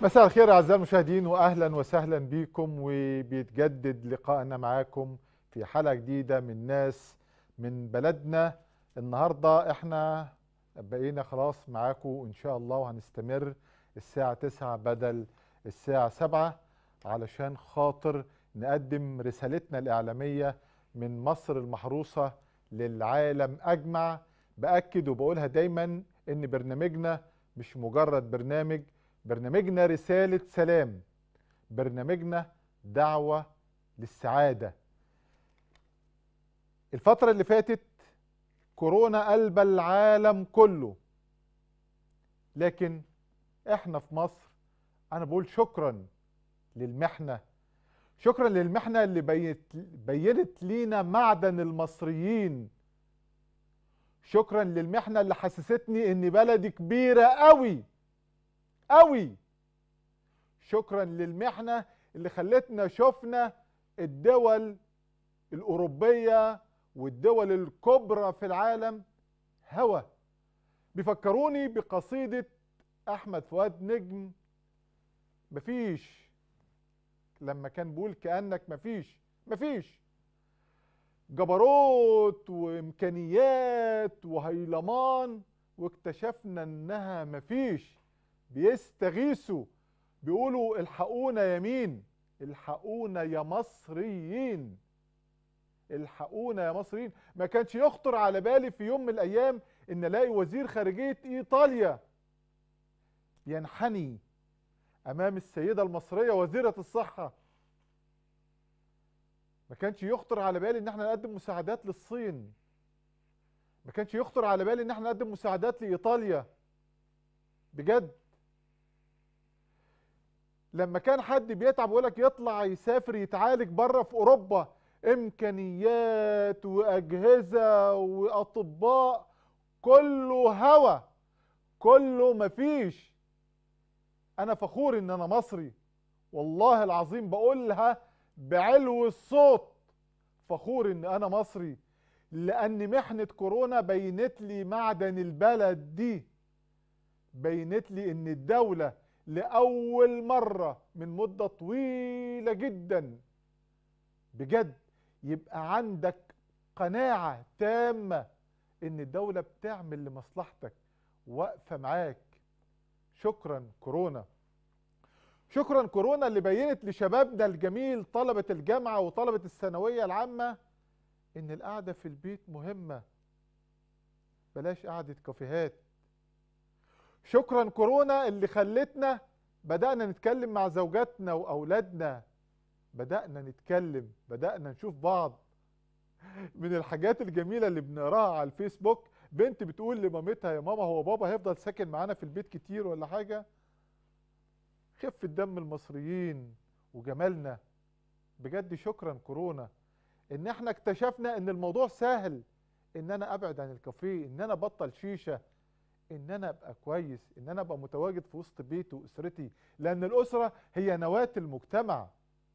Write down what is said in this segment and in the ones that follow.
مساء الخير اعزائي المشاهدين واهلا وسهلا بكم وبيتجدد لقائنا معاكم في حلقه جديده من ناس من بلدنا النهارده احنا بقينا خلاص معاكم ان شاء الله وهنستمر الساعه 9 بدل الساعه 7 علشان خاطر نقدم رسالتنا الاعلاميه من مصر المحروسه للعالم اجمع باكد وبقولها دايما ان برنامجنا مش مجرد برنامج برنامجنا رسالة سلام برنامجنا دعوة للسعادة الفترة اللي فاتت كورونا قلب العالم كله لكن احنا في مصر انا بقول شكرا للمحنة شكرا للمحنة اللي بيت بينت لينا معدن المصريين شكرا للمحنة اللي حسستني ان بلدي كبيرة قوي قوي شكرا للمحنة اللي خلتنا شفنا الدول الأوروبية والدول الكبرى في العالم هوا بيفكروني بقصيدة أحمد فؤاد نجم مفيش لما كان بيقول كأنك مفيش مفيش جبروت وإمكانيات وهيلمان واكتشفنا إنها مفيش بيستغيثوا بيقولوا الحقونا يمين الحقونا يا مصريين الحقونا يا مصريين ما كانش يخطر على بالي في يوم من الايام ان الاقي وزير خارجيه ايطاليا ينحني امام السيده المصريه وزيره الصحه ما كانش يخطر على بالي ان احنا نقدم مساعدات للصين ما كانش يخطر على بالي ان احنا نقدم مساعدات لايطاليا بجد لما كان حد بيتعب يقول لك يطلع يسافر يتعالج بره في اوروبا امكانيات واجهزه واطباء كله هوا كله مفيش انا فخور ان انا مصري والله العظيم بقولها بعلو الصوت فخور ان انا مصري لان محنه كورونا بينت لي معدن البلد دي بينت لي ان الدوله لأول مرة من مدة طويلة جدا بجد يبقى عندك قناعة تامة إن الدولة بتعمل لمصلحتك واقفة معاك شكرا كورونا شكرا كورونا اللي بينت لشبابنا الجميل طلبة الجامعة وطلبة الثانوية العامة إن القعدة في البيت مهمة بلاش قعدة كافيهات شكرا كورونا اللي خلتنا بدأنا نتكلم مع زوجاتنا وأولادنا بدأنا نتكلم بدأنا نشوف بعض من الحاجات الجميلة اللي بنقراها على الفيسبوك بنت بتقول لمامتها يا ماما هو بابا هيفضل ساكن معانا في البيت كتير ولا حاجة خف دم المصريين وجمالنا بجد شكرا كورونا ان احنا اكتشفنا ان الموضوع سهل ان انا ابعد عن الكافيه ان انا بطل شيشه ان انا ابقى كويس ان انا ابقى متواجد في وسط بيتي واسرتي لان الاسره هي نواه المجتمع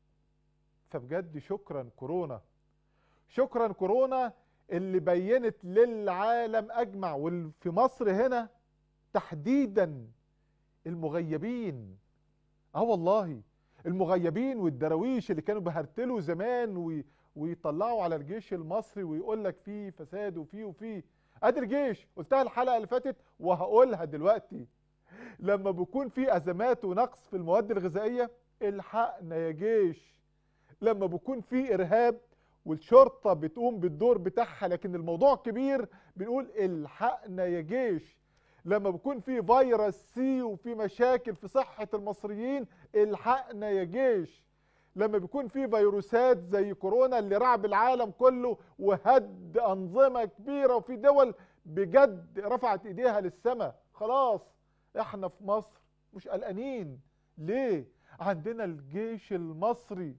فبجد شكرا كورونا شكرا كورونا اللي بينت للعالم اجمع وفي مصر هنا تحديدا المغيبين اه والله المغيبين والدراويش اللي كانوا بهرتلوا زمان وي ويطلعوا على الجيش المصري ويقول لك فيه فساد وفيه وفيه ادي الجيش قلتها الحلقه اللي فاتت وهقولها دلوقتي لما بيكون في ازمات ونقص في المواد الغذائيه الحقنا يا جيش لما بيكون في ارهاب والشرطه بتقوم بالدور بتاعها لكن الموضوع كبير بنقول الحقنا يا جيش لما بيكون في فيروس سي وفي مشاكل في صحه المصريين الحقنا يا جيش لما بيكون في فيروسات زي كورونا اللي رعب العالم كله وهد انظمه كبيره وفي دول بجد رفعت ايديها للسماء خلاص احنا في مصر مش قلقانين ليه عندنا الجيش المصري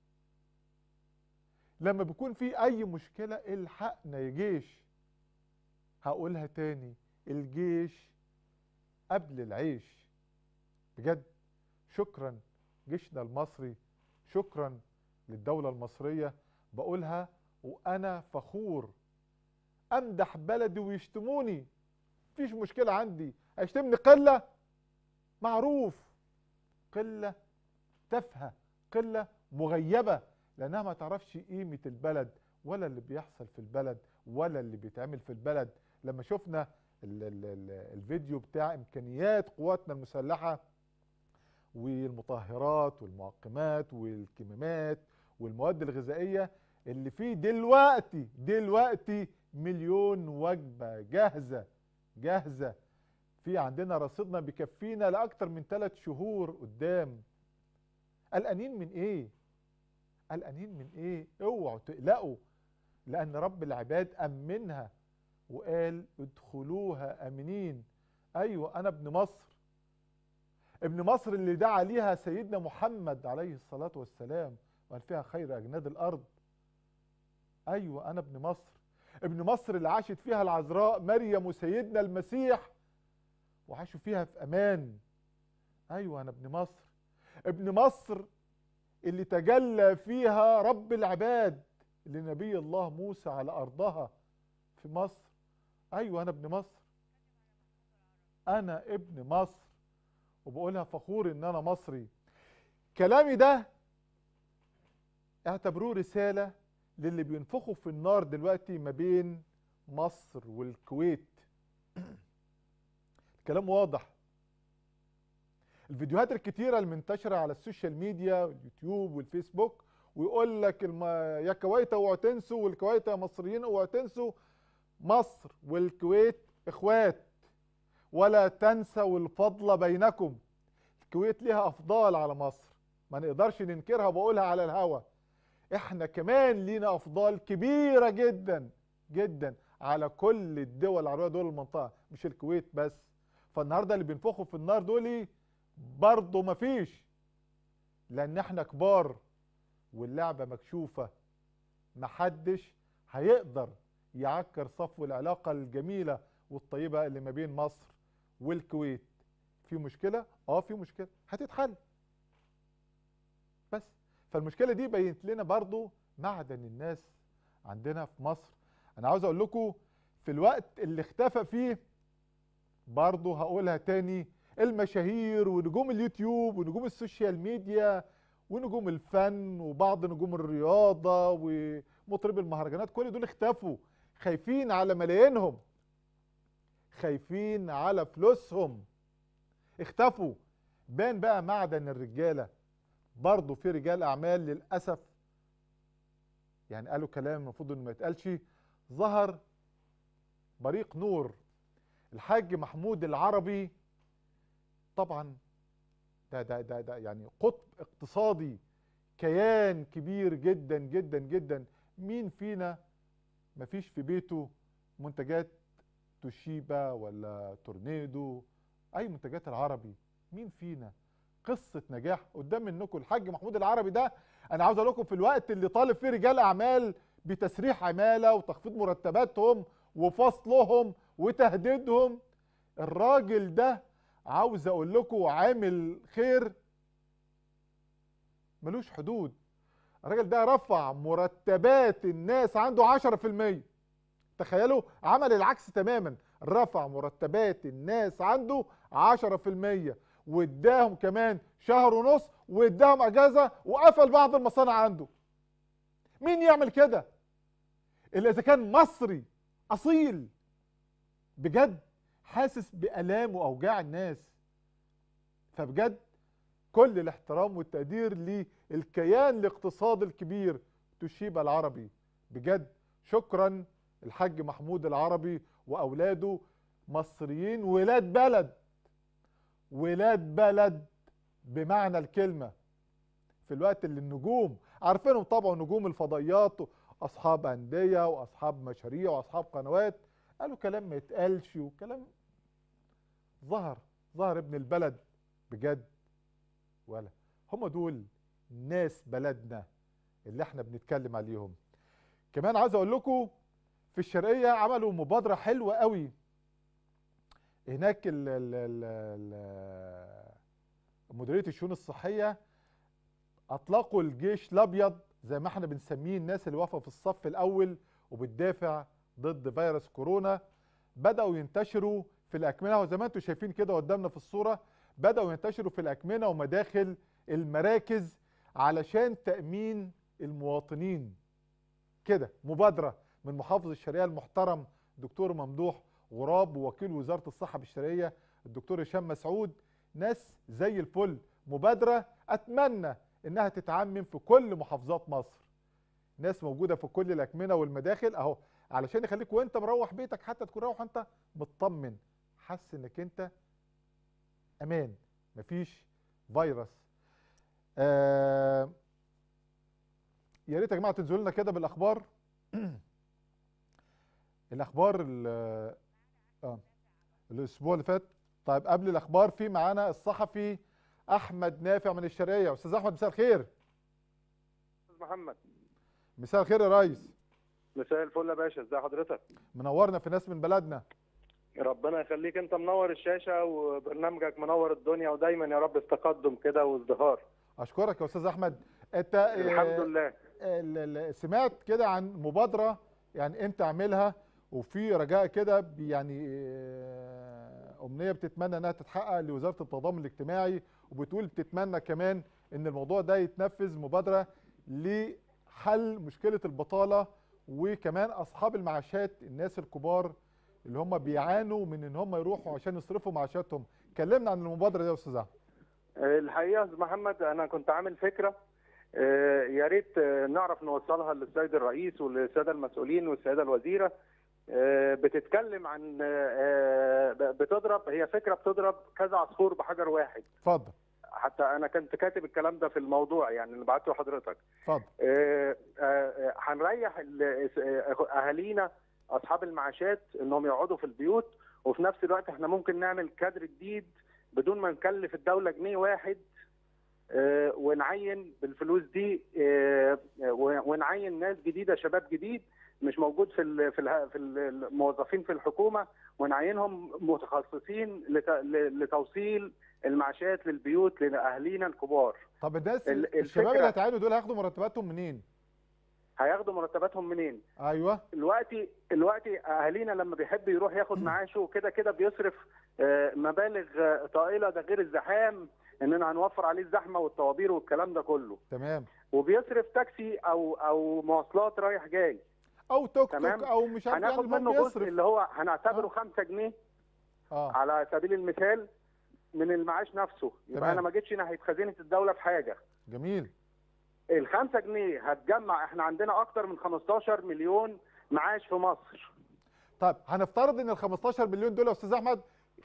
لما بيكون في اي مشكله الحقنا يا جيش هقولها تاني الجيش قبل العيش بجد شكرا جيشنا المصري شكرا للدولة المصرية بقولها وأنا فخور أمدح بلدي ويشتموني مفيش مشكلة عندي هيشتمني قلة معروف قله تافهه قله مغيبه لانها ما تعرفش قيمه البلد ولا اللي بيحصل في البلد ولا اللي بيتعمل في البلد لما شفنا ال ال ال الفيديو بتاع امكانيات قواتنا المسلحه والمطهرات والمعقمات والكمامات والمواد الغذائيه اللي فيه دلوقتي دلوقتي مليون وجبه جاهزه جاهزه في عندنا رصيدنا بيكفينا لاكتر من ثلاث شهور قدام قلقانين من ايه قلقانين من ايه اوعوا تقلقوا لان رب العباد امنها وقال ادخلوها امنين ايوه انا ابن مصر ابن مصر اللي دعا ليها سيدنا محمد عليه الصلاه والسلام وقال فيها خير اجناد الارض ايوه انا ابن مصر ابن مصر اللي عاشت فيها العذراء مريم وسيدنا المسيح وعاشوا فيها في امان ايوه انا ابن مصر ابن مصر اللي تجلى فيها رب العباد لنبي الله موسى على ارضها في مصر ايوه انا ابن مصر انا ابن مصر وبقولها فخور ان انا مصري كلامي ده اعتبروه رساله للي بينفخوا في النار دلوقتي ما بين مصر والكويت الكلام واضح الفيديوهات الكتيرة المنتشرة على السوشيال ميديا واليوتيوب والفيسبوك ويقول لك الم... يا كويت اوعوا تنسوا والكويت يا مصريين اوعوا تنسوا مصر والكويت اخوات ولا تنسوا الفضل بينكم الكويت ليها افضال على مصر ما نقدرش ننكرها وبقولها على الهوا احنا كمان لينا افضال كبيرة جدا جدا على كل الدول العربية دول المنطقة مش الكويت بس فالنهاردة اللي بينفخوا في النار دول برضه مفيش لان احنا كبار واللعبة مكشوفة محدش هيقدر يعكر صفو العلاقة الجميلة والطيبة اللي ما بين مصر والكويت في مشكلة؟ اه في مشكلة هتتحل بس فالمشكلة دي بينت لنا برضو معدن الناس عندنا في مصر انا عاوز اقول لكم في الوقت اللي اختفى فيه برضو هقولها تاني المشاهير ونجوم اليوتيوب ونجوم السوشيال ميديا ونجوم الفن وبعض نجوم الرياضة ومطرب المهرجانات كل دول اختفوا خايفين على ملايينهم خايفين على فلوسهم اختفوا بان بقى معدن الرجالة برضه في رجال اعمال للأسف يعني قالوا كلام المفروض انه ما يتقالش ظهر بريق نور الحاج محمود العربي طبعا ده ده ده ده يعني قطب اقتصادي كيان كبير جدا جدا جدا مين فينا مفيش في بيته منتجات توشيبا ولا تورنيدو اي منتجات العربي مين فينا قصة نجاح قدام منكم الحاج محمود العربي ده انا عاوز اقول لكم في الوقت اللي طالب فيه رجال اعمال بتسريح عمالة وتخفيض مرتباتهم وفصلهم وتهديدهم الراجل ده عاوز اقول لكم عامل خير ملوش حدود الراجل ده رفع مرتبات الناس عنده 10% تخيلوا عمل العكس تماما رفع مرتبات الناس عنده 10% واداهم كمان شهر ونص واداهم اجازه وقفل بعض المصانع عنده مين يعمل كده الا اذا كان مصري اصيل بجد حاسس بالام واوجاع الناس فبجد كل الاحترام والتقدير للكيان الاقتصادي الكبير توشيبا العربي بجد شكرا الحاج محمود العربي واولاده مصريين ولاد بلد ولاد بلد بمعنى الكلمة في الوقت اللي النجوم عارفينهم طبعا نجوم الفضائيات اصحاب انديه واصحاب مشاريع واصحاب قنوات قالوا كلام ما يتقالش وكلام ظهر ظهر ابن البلد بجد ولا هم دول ناس بلدنا اللي احنا بنتكلم عليهم كمان عاوز اقول لكم في الشرقيه عملوا مبادره حلوه قوي هناك ال ال ال ال مديريه الشؤون الصحيه اطلقوا الجيش الابيض زي ما احنا بنسميه الناس اللي واقفه في الصف الاول وبتدافع ضد فيروس كورونا بداوا ينتشروا في الاكمنه وزي ما انتم شايفين كده قدامنا في الصوره بداوا ينتشروا في الاكمنه ومداخل المراكز علشان تامين المواطنين كده مبادره من محافظ الشرقيه المحترم دكتور ممدوح غراب ووكيل وزاره الصحه بالشرقيه الدكتور هشام مسعود ناس زي الفل مبادره اتمنى انها تتعمم في كل محافظات مصر ناس موجوده في كل الاكمنه والمداخل اهو علشان يخليك وانت مروح بيتك حتى تكون روح انت مطمن حاسس انك انت امان مفيش فيروس آه يا ريت يا جماعه تنزلوا لنا كده بالاخبار الاخبار ال- اه الاسبوع اللي فات طيب قبل الاخبار في معانا الصحفي احمد نافع من الشرقيه استاذ احمد مساء الخير استاذ محمد مساء الخير يا ريس مساء الفل يا باشا ازي حضرتك منورنا في ناس من بلدنا ربنا يخليك انت منور الشاشه وبرنامجك منور الدنيا ودايما يا رب في تقدم كده وازدهار اشكرك يا استاذ احمد انت الحمد آه، لله ال- ال- سمعت كده عن مبادره يعني انت عاملها وفي رجاء كده ب- يعني آه، امنيه بتتمنى انها تتحقق لوزاره التضامن الاجتماعي وبتقول بتتمنى كمان ان الموضوع ده يتنفذ مبادره لحل مشكله البطاله وكمان اصحاب المعاشات الناس الكبار اللي هم بيعانوا من ان هم يروحوا عشان يصرفوا معاشاتهم كلمنا عن المبادره دي يا استاذ احمد الحقيقه يا استاذ محمد انا كنت عامل فكره آه، يا ريت آه، نعرف نوصلها للسيد الرئيس وللساده المسؤولين والسيده الوزيره آه، بتتكلم عن آه، آه، بتضرب هي فكره بتضرب كذا عصفور بحجر واحد اتفضل حتى انا كنت كاتب الكلام ده في الموضوع يعني اللي بعته لحضرتك اتفضل آه، آه، آه، هنريح ال- آه، اهالينا اصحاب المعاشات انهم يقعدوا في البيوت وفي نفس الوقت احنا ممكن نعمل كادر جديد بدون ما نكلف الدوله جنيه واحد آه، ونعين بالفلوس دي آه، و- ونعين ناس جديده شباب جديد مش موجود في ال في ال في الموظفين في الحكومه ونعينهم متخصصين لت- ل- لتوصيل المعاشات للبيوت لاهالينا الكبار طب الناس ال- الشباب الفكرة- اللي هيتعينوا دول هياخدوا مرتباتهم منين هياخدوا مرتباتهم منين؟ ايوه دلوقتي دلوقتي اهالينا لما بيحب يروح ياخد معاشه كده كده بيصرف آه، مبالغ آه، طائله ده غير الزحام اننا هنوفر عليه الزحمه والطوابير والكلام ده كله تمام وبيصرف تاكسي او او مواصلات رايح جاي او توك توك تمام. او مش عارف يعني هناخد المهم منه جزء يصرف اللي هو هنعتبره 5 جنيه اه على سبيل المثال من المعاش نفسه يبقى تمام. انا ما جيتش ناحيه خزينه الدوله في حاجه جميل الخمسة جنيه هتجمع احنا عندنا اكتر من 15 مليون معاش في مصر طيب هنفترض ان ال 15 مليون دول يا استاذ احمد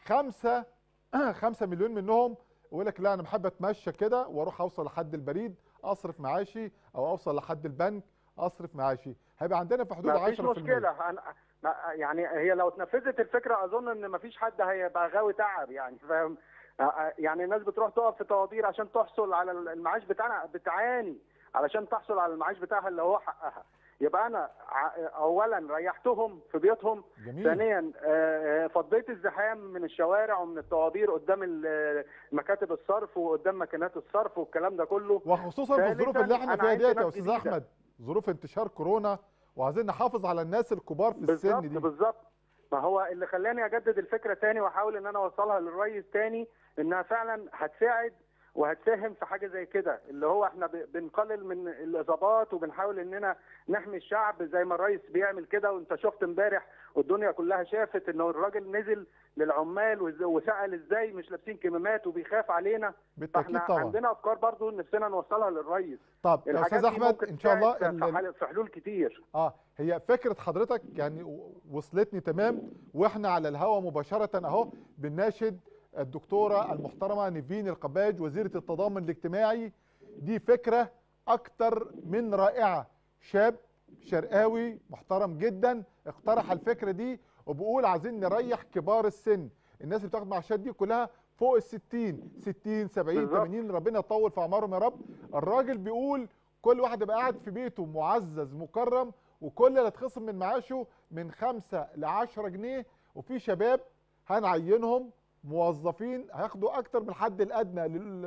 5 5 مليون منهم يقول لك لا انا بحب اتمشى كده واروح اوصل لحد البريد اصرف معاشي او اوصل لحد البنك اصرف معاشي هيبقى عندنا في حدود 10% ما فيش مشكله هن- ما- يعني هي لو اتنفذت الفكره اظن ان ما فيش حد هيبقى غاوي تعب يعني فاهم آه، آه، يعني الناس بتروح تقف في طوابير عشان تحصل على المعاش بتاعنا بتعاني علشان تحصل على المعاش بتاعها اللي هو حقها يبقى انا ع- اولا ريحتهم في بيوتهم جميل ثانيا آه، آه، فضيت الزحام من الشوارع ومن الطوابير قدام ال- مكاتب الصرف وقدام ماكينات الصرف والكلام ده كله وخصوصا في الظروف ثالثاً اللي احنا أنا فيها عايز ديت يا ناس استاذ جديدة. احمد ظروف انتشار كورونا وعايزين نحافظ على الناس الكبار في السن بالظبط دي بالظبط ما هو اللي خلاني اجدد الفكره تاني واحاول ان انا اوصلها للرئيس تاني انها فعلا هتساعد وهتساهم في حاجه زي كده اللي هو احنا ب- بنقلل من الاصابات وبنحاول اننا نحمي الشعب زي ما الرئيس بيعمل كده وانت شفت امبارح والدنيا كلها شافت انه الراجل نزل للعمال وإز- وسال ازاي مش لابسين كمامات وبيخاف علينا بالتاكيد فاحنا طبعا عندنا افكار برضو نفسنا نوصلها للرئيس طب يا الحاجات استاذ دي احمد ممكن ان شاء الله تساعد ال- في حل- في حلول كتير اه هي فكره حضرتك يعني و- وصلتني تمام واحنا على الهوا مباشره اهو بنناشد الدكتوره المحترمه نيفين القباج وزيره التضامن الاجتماعي دي فكره اكتر من رائعه شاب شرقاوي محترم جدا اقترح الفكره دي وبيقول عايزين نريح كبار السن الناس اللي بتاخد معاشات دي كلها فوق ال 60 60 70 بالظبط. 80 ربنا يطول في اعمارهم يا رب الراجل بيقول كل واحد يبقى قاعد في بيته معزز مكرم وكل اللي اتخصم من معاشه من 5 ل 10 جنيه وفي شباب هنعينهم موظفين هياخدوا اكتر من الحد الادنى لل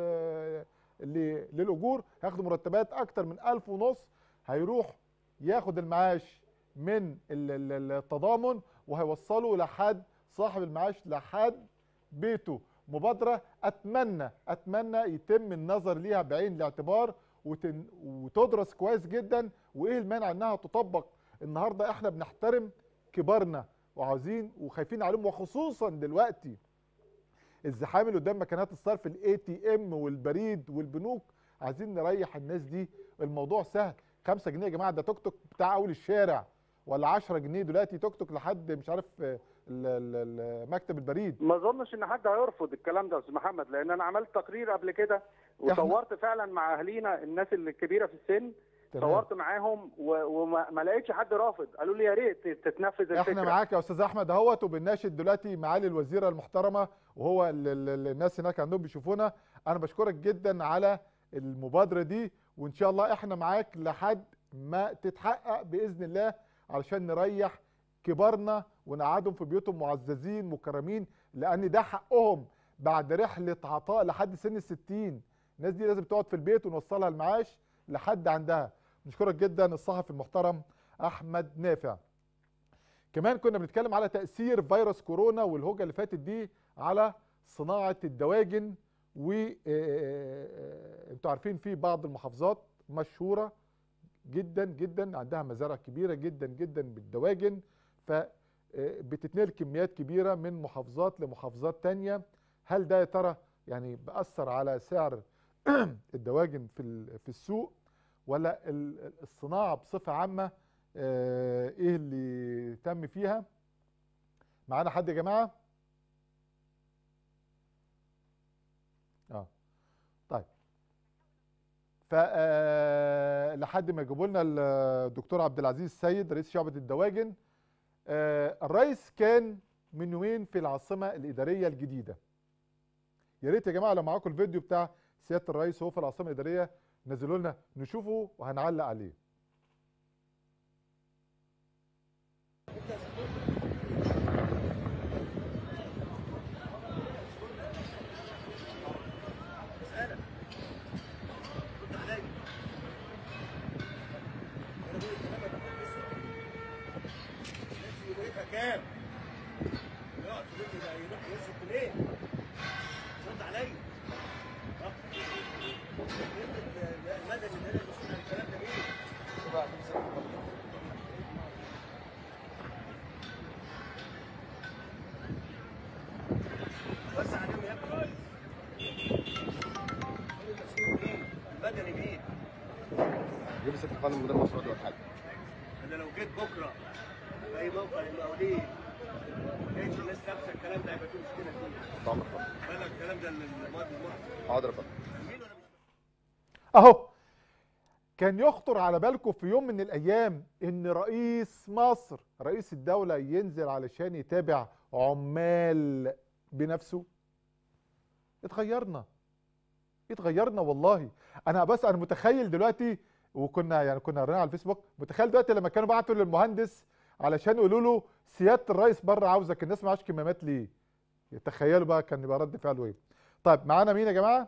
ل- للاجور هياخدوا مرتبات اكتر من 1000 ونص هيروح ياخد المعاش من ال- ال- التضامن وهيوصله لحد صاحب المعاش لحد بيته مبادره اتمنى اتمنى يتم النظر ليها بعين الاعتبار وتن وتدرس كويس جدا وايه المانع انها تطبق النهارده احنا بنحترم كبارنا وعاوزين وخايفين عليهم وخصوصا دلوقتي الزحام اللي قدام مكانات الصرف الاي تي ام والبريد والبنوك عايزين نريح الناس دي الموضوع سهل 5 جنيه يا جماعه ده توك توك بتاع اول الشارع ولا 10 جنيه دلوقتي توك توك لحد مش عارف ال- ال- ال- مكتب البريد ما اظنش ان حد هيرفض الكلام ده يا استاذ محمد لان انا عملت تقرير قبل كده وصورت فعلا مع اهالينا الناس اللي الكبيره في السن تمام. صورت معاهم و- وما ما لقيتش حد رافض قالوا لي يا ريت تتنفذ الفكره احنا معاك يا استاذ احمد اهوت وبنناشد دلوقتي معالي الوزيره المحترمه وهو ال- ال- ال- الناس هناك عندهم بيشوفونا انا بشكرك جدا على المبادره دي وان شاء الله احنا معاك لحد ما تتحقق باذن الله علشان نريح كبارنا ونقعدهم في بيوتهم معززين مكرمين لان ده حقهم بعد رحله عطاء لحد سن الستين الناس دي لازم تقعد في البيت ونوصلها المعاش لحد عندها نشكرك جدا الصحفي المحترم احمد نافع كمان كنا بنتكلم على تاثير فيروس كورونا والهوجه اللي فاتت دي على صناعه الدواجن و آه، آه، انتوا عارفين في بعض المحافظات مشهوره جدا جدا عندها مزارع كبيره جدا جدا بالدواجن ف آه، بتتنقل كميات كبيره من محافظات لمحافظات تانية هل ده يا ترى يعني بأثر على سعر الدواجن في ال- في السوق ولا ال- الصناعه بصفه عامه آه، ايه اللي تم فيها معانا حد يا جماعه اه طيب ف آه، لحد ما يجيبوا لنا الدكتور عبد العزيز السيد رئيس شعبة الدواجن آه، الرئيس كان من يومين في العاصمة الإدارية الجديدة يا ريت يا جماعة لو معاكم الفيديو بتاع سيادة الرئيس وهو في العاصمة الإدارية نزلوا لنا نشوفه وهنعلق عليه كام؟ يقعد في بيته ده يروح يصرف منين؟ رد عليا. اه. المدني اللي انا مسؤول عن الكلام ده مين؟ وسع عليهم يا ابني. مين المسؤول مين؟ المدني مين؟ يمسك القانون من غير مشروع ولا حاجه انا لو جيت بكره في اي موقع للمقاولين ما لقيتش الناس لابسه الكلام ده هيبقى في مشكله فيه طبعا اتفضل. بالك الكلام ده المواد المحرم حاضر يا فندم مين ولا مش اهو كان يخطر على بالكم في يوم من الايام ان رئيس مصر رئيس الدولة ينزل علشان يتابع عمال بنفسه اتغيرنا اتغيرنا والله انا بس انا متخيل دلوقتي وكنا يعني كنا قرينا على الفيسبوك متخيل دلوقتي لما كانوا بعتوا للمهندس علشان يقولوا له سياده الرئيس بره عاوزك الناس معاش كمامات ليه تخيلوا بقى كان يبقى رد فعله ايه طيب معانا مين يا جماعه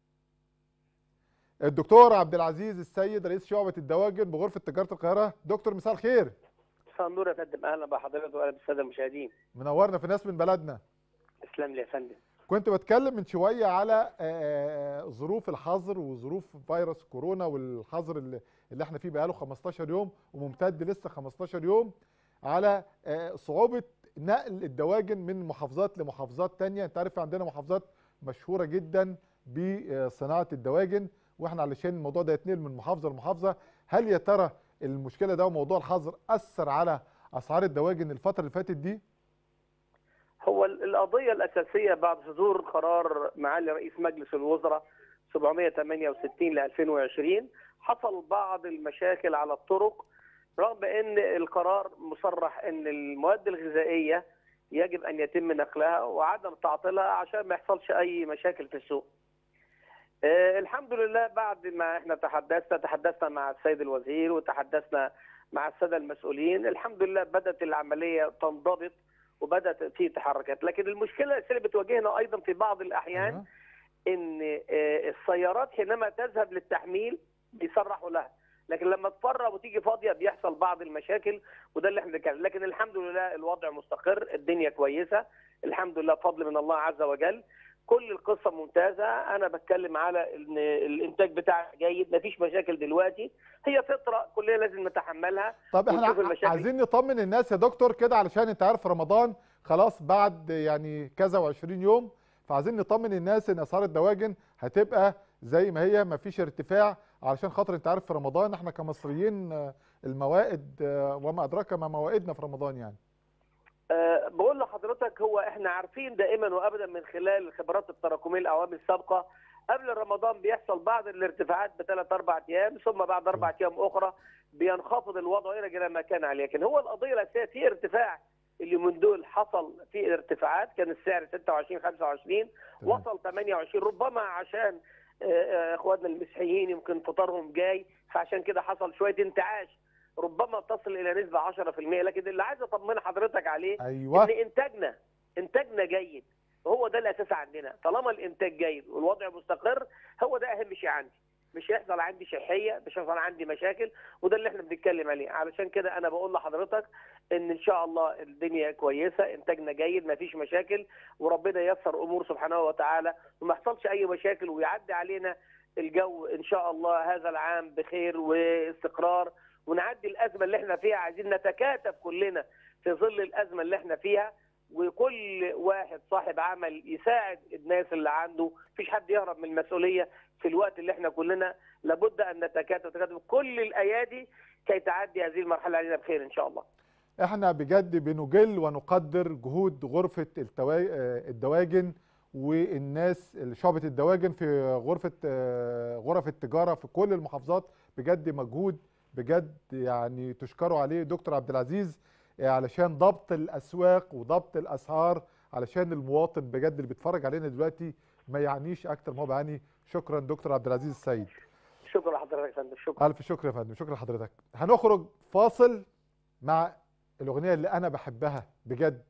الدكتور عبد العزيز السيد رئيس شعبة الدواجن بغرفة تجارة القاهرة دكتور مساء الخير مساء النور يا فندم اهلا بحضرتك واهلا بالساده المشاهدين منورنا في ناس من بلدنا تسلم لي يا فندم كنت بتكلم من شوية على آه، ظروف الحظر وظروف فيروس كورونا والحظر اللي, اللي احنا فيه بقاله 15 يوم وممتد لسه 15 يوم على آه، صعوبة نقل الدواجن من محافظات لمحافظات تانية انت عارف عندنا محافظات مشهورة جدا بصناعة الدواجن واحنا علشان الموضوع ده يتنقل من محافظة لمحافظة هل يا ترى المشكلة ده وموضوع الحظر أثر على أسعار الدواجن الفترة اللي فاتت دي؟ هو ال- القضيه الاساسيه بعد صدور قرار معالي رئيس مجلس الوزراء 768 ل 2020 حصل بعض المشاكل على الطرق رغم ان القرار مصرح ان المواد الغذائيه يجب ان يتم نقلها وعدم تعطيلها عشان ما يحصلش اي مشاكل في السوق. آه، الحمد لله بعد ما احنا تحدثنا تحدثنا مع السيد الوزير وتحدثنا مع الساده المسؤولين الحمد لله بدات العمليه تنضبط وبدات في تحركات لكن المشكله اللي بتواجهنا ايضا في بعض الاحيان أيوة. ان آه، السيارات حينما تذهب للتحميل بيصرحوا لها لكن لما تفرغ وتيجي فاضيه بيحصل بعض المشاكل وده اللي احنا بنتكلم لكن الحمد لله الوضع مستقر الدنيا كويسه الحمد لله فضل من الله عز وجل كل القصه ممتازه انا بتكلم على ان الانتاج بتاعها جيد مفيش مشاكل دلوقتي هي فطره كلنا لازم نتحملها طب احنا ونشوف ع- المشاكل. عايزين نطمن الناس يا دكتور كده علشان انت عارف رمضان خلاص بعد يعني كذا و20 يوم فعايزين نطمن الناس ان اسعار الدواجن هتبقى زي ما هي مفيش ارتفاع علشان خاطر انت عارف في رمضان احنا كمصريين آه، الموائد آه، وما ادراك ما موائدنا في رمضان يعني أه بقول لحضرتك هو احنا عارفين دائما وابدا من خلال الخبرات التراكميه الاعوام السابقه قبل رمضان بيحصل بعض الارتفاعات بثلاث اربع ايام ثم بعد اربع ايام اخرى بينخفض الوضع يرجع الى ما كان عليه لكن هو القضيه الاساسيه في ارتفاع اللي من دول حصل في ارتفاعات كان السعر 26 25 تمام. وصل 28 ربما عشان آه، آه، اخواتنا المسيحيين يمكن فطارهم جاي فعشان كده حصل شويه انتعاش ربما تصل الى نسبه 10% لكن اللي عايز اطمن حضرتك عليه ايوه ان انتاجنا انتاجنا جيد وهو ده الاساس عندنا طالما الانتاج جيد والوضع مستقر هو ده اهم شيء عندي مش هيحصل عندي شحيه مش هيحصل عندي مشاكل وده اللي احنا بنتكلم عليه علشان كده انا بقول لحضرتك ان ان شاء الله الدنيا كويسه انتاجنا جيد ما فيش مشاكل وربنا ييسر امور سبحانه وتعالى وما يحصلش اي مشاكل ويعدي علينا الجو ان شاء الله هذا العام بخير واستقرار ونعدي الازمه اللي احنا فيها عايزين نتكاتف كلنا في ظل الازمه اللي احنا فيها وكل واحد صاحب عمل يساعد الناس اللي عنده مفيش حد يهرب من المسؤوليه في الوقت اللي احنا كلنا لابد ان نتكاتف نتكاتف كل الايادي كي تعدي هذه المرحله علينا بخير ان شاء الله احنا بجد بنجل ونقدر جهود غرفة التوا... آه، الدواجن والناس شعبة الدواجن في غرفة آه، غرف التجارة في كل المحافظات بجد مجهود بجد يعني تشكروا عليه دكتور عبد العزيز آه، علشان ضبط الأسواق وضبط الأسعار علشان المواطن بجد اللي بيتفرج علينا دلوقتي ما يعنيش أكتر ما هو بيعاني شكرا دكتور عبد العزيز السيد شكرا لحضرتك يا فندم شكرا ألف شكر يا فندم شكرا لحضرتك هنخرج فاصل مع الأغنية اللي أنا بحبها بجد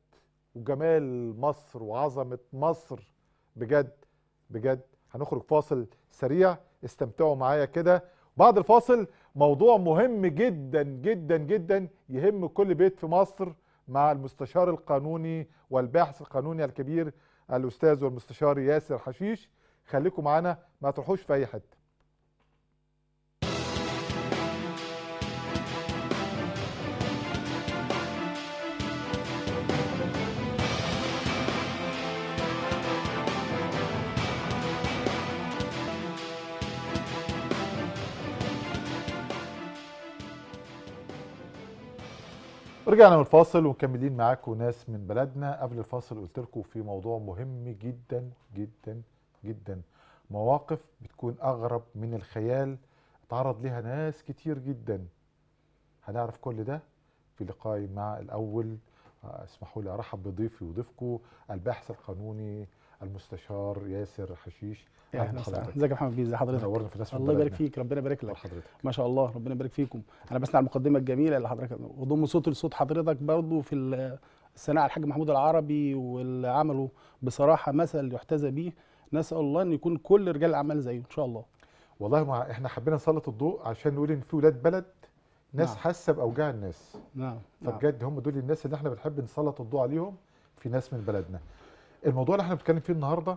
وجمال مصر وعظمة مصر بجد بجد هنخرج فاصل سريع استمتعوا معايا كده بعد الفاصل موضوع مهم جدا جدا جدا يهم كل بيت في مصر مع المستشار القانوني والباحث القانوني الكبير الأستاذ والمستشار ياسر حشيش خليكم معانا ما تروحوش في أي حتة رجعنا من الفاصل ومكملين معاكم ناس من بلدنا قبل الفاصل قلت لكم في موضوع مهم جدا جدا جدا مواقف بتكون اغرب من الخيال تعرض لها ناس كتير جدا هنعرف كل ده في لقائي مع الاول آه، اسمحوا لي ارحب بضيفي وضيفكم الباحث القانوني المستشار ياسر حشيش يا أهلا اهلا وسهلا بحضرتك. ازيك يا محمد بيه ازي حضرتك نورنا في ناس من الله يبارك بلدنا. فيك ربنا يبارك لك حضرتك ما شاء الله ربنا يبارك فيكم انا بسمع المقدمه الجميله اللي حضرتك وضم صوتي لصوت حضرتك برضو في ال- الثناء على الحاج محمود العربي واللي عمله بصراحه مثل يحتذى به نسال الله ان يكون كل رجال الاعمال زيه ان شاء الله والله ما احنا حبينا نسلط الضوء عشان نقول ان في ولاد بلد ناس نعم. حاسه باوجاع الناس نعم نعم فبجد هم دول الناس اللي احنا بنحب نسلط الضوء عليهم في ناس من بلدنا الموضوع اللي احنا بنتكلم فيه النهارده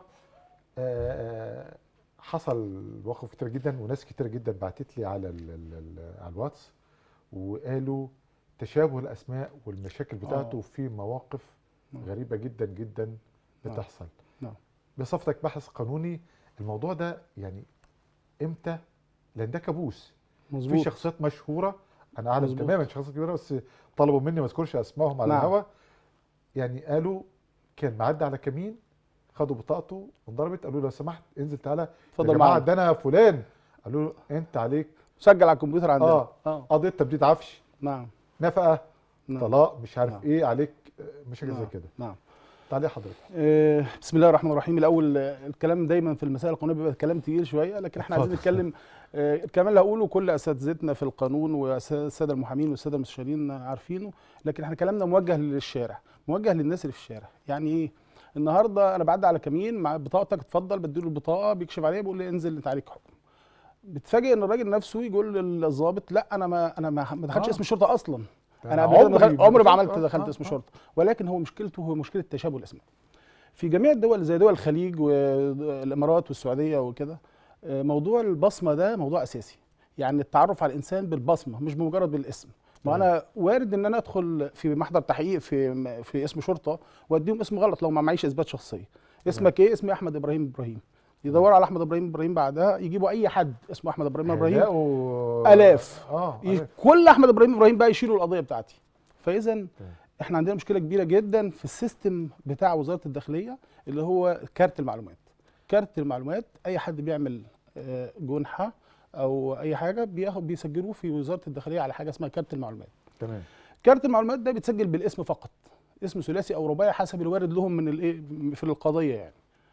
آه، حصل مواقف كتير جدا وناس كتير جدا بعتت لي على ال ال ال على الواتس وقالوا تشابه الاسماء والمشاكل بتاعته آه. في مواقف نعم. غريبه جدا جدا نعم. بتحصل نعم. بصفتك باحث قانوني الموضوع ده يعني امتى لان ده كابوس في مظبوط شخصيات مشهوره انا اعلم مظبوط. تماما شخصيات كبيره بس طلبوا مني ما اذكرش اسمائهم على نعم. الهوا يعني قالوا كان معدي على كمين خدوا بطاقته وانضربت قالوا له لو سمحت انزل تعالى يا اتفضل جماعه معانا ده انا فلان قالوا له انت عليك سجل على الكمبيوتر عندنا اه اه قضيه تبديد عفش نعم نفقه نعم طلاق مش عارف نعم. ايه عليك آه، مشاكل زي نعم. كده نعم تعالى حضرتك آه، بسم الله الرحمن الرحيم الاول آه، الكلام دايما في المسائل القانونيه بيبقى كلام تقيل شويه لكن احنا عايزين اتفضل. نتكلم آه، الكلام اللي هقوله كل اساتذتنا في القانون والساده المحامين والساده المستشارين عارفينه لكن احنا كلامنا موجه للشارع موجه للناس اللي في الشارع يعني ايه النهارده انا بعدي على كمين مع بطاقتك اتفضل بديله البطاقه بيكشف عليها بيقول لي انزل انت عليك حكم بتفاجئ ان الراجل نفسه يقول للظابط لا انا ما انا ما ما دخلتش آه. اسم الشرطه اصلا انا أنا قبل كده عمري دخلت- ما عمري ما دخلت- عملت آه، دخلت آه، اسم آه. شرطه ولكن هو مشكلته هو مشكله تشابه الاسماء في جميع الدول زي دول الخليج والامارات والسعوديه وكده آه، موضوع البصمه ده موضوع اساسي يعني التعرف على الانسان بالبصمه مش بمجرد بالاسم ما تمام. انا وارد ان انا ادخل في محضر تحقيق في في اسم شرطه واديهم اسم غلط لو ما معيش اثبات شخصيه اسمك ايه اسمي احمد ابراهيم ابراهيم يدوروا على احمد ابراهيم ابراهيم بعدها يجيبوا اي حد اسمه احمد ابراهيم ابراهيم هيلاقوا- آلاف. اه ي- آلاف. كل احمد ابراهيم ابراهيم بقى يشيلوا القضيه بتاعتي فاذا احنا عندنا مشكله كبيره جدا في السيستم بتاع وزاره الداخليه اللي هو كارت المعلومات كارت المعلومات اي حد بيعمل آه، جنحه او اي حاجه بياخد بيسجلوه في وزاره الداخليه على حاجه اسمها كارت المعلومات تمام كارت المعلومات ده بيتسجل بالاسم فقط اسم ثلاثي او رباعي حسب الوارد لهم من الايه في القضيه يعني